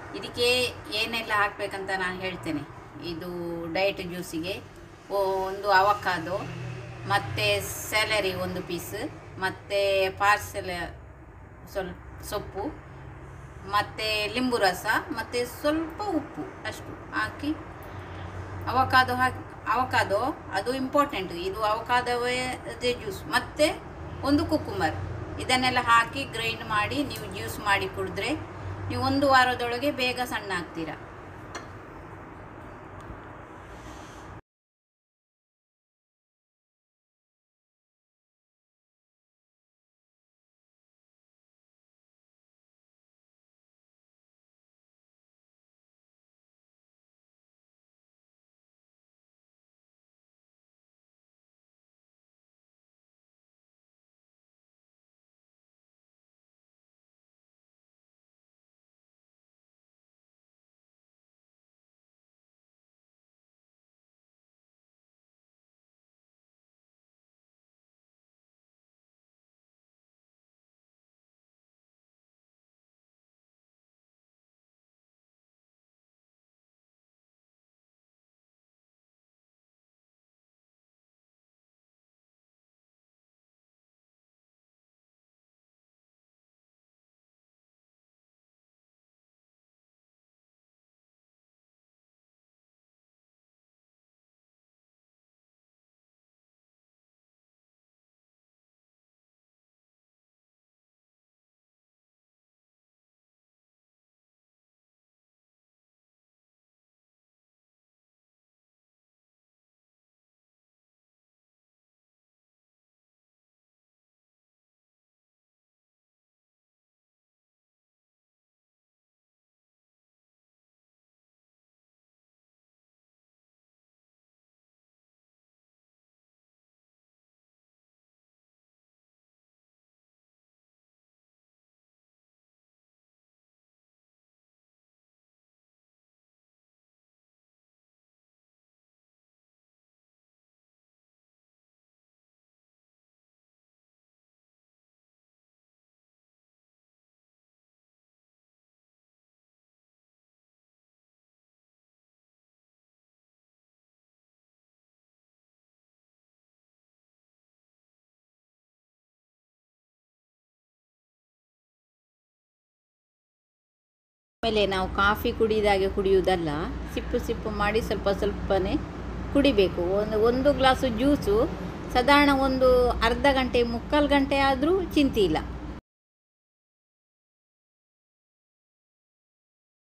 ಇದಕ್ಕೆ ಏನೆಲ್ಲ ಹಾಕಬೇಕಂತ ನಾನು ಹೇಳ್ತೇನೆ ಇದು ಡಯಟ್ ಜ್ಯೂಸಿಗೆ ಒಂದು ಅವಕಾದೋ ಮತ್ತು ಸ್ಯಾಲರಿ ಒಂದು ಪೀಸ್ ಮತ್ತು ಪಾರ್ಸೆಲ್ ಸ್ವಲ್ಪ ಸೊಪ್ಪು ಮತ್ತು ಲಿಂಬು ರಸ ಮತ್ತು ಸ್ವಲ್ಪ ಉಪ್ಪು ಅಷ್ಟು ಹಾಕಿ ಅವಕಾದೋ ಹಾಕಿ ಅವಕಾದೋ ಅದು ಇಂಪಾರ್ಟೆಂಟು ಇದು ಅವಕಾದವೇ ಜ್ಯೂಸ್ ಮತ್ತು ಒಂದು ಕುಕ್ಕುಂಬರ್ ಇದನ್ನೆಲ್ಲ ಹಾಕಿ ಗ್ರೈಂಡ್ ಮಾಡಿ ನೀವು ಜ್ಯೂಸ್ ಮಾಡಿ ಕುಡಿದ್ರೆ ನೀವು ಒಂದು ವಾರದೊಳಗೆ ಬೇಗ ಸಣ್ಣ ಆಗ್ತೀರಾ ಆಮೇಲೆ ನಾವು ಕಾಫಿ ಕುಡಿದಾಗೆ ಕುಡಿಯುವುದಲ್ಲ ಸಿಪ್ಪು ಸಿಪ್ಪು ಮಾಡಿ ಸ್ವಲ್ಪ ಸ್ವಲ್ಪನೇ ಕುಡಿಬೇಕು ಒಂದು ಒಂದು ಗ್ಲಾಸು ಜ್ಯೂಸು ಸಾಧಾರಣ ಒಂದು ಅರ್ಧ ಗಂಟೆ ಮುಕ್ಕಾಲು ಗಂಟೆ ಆದರೂ ಚಿಂತೆ ಇಲ್ಲ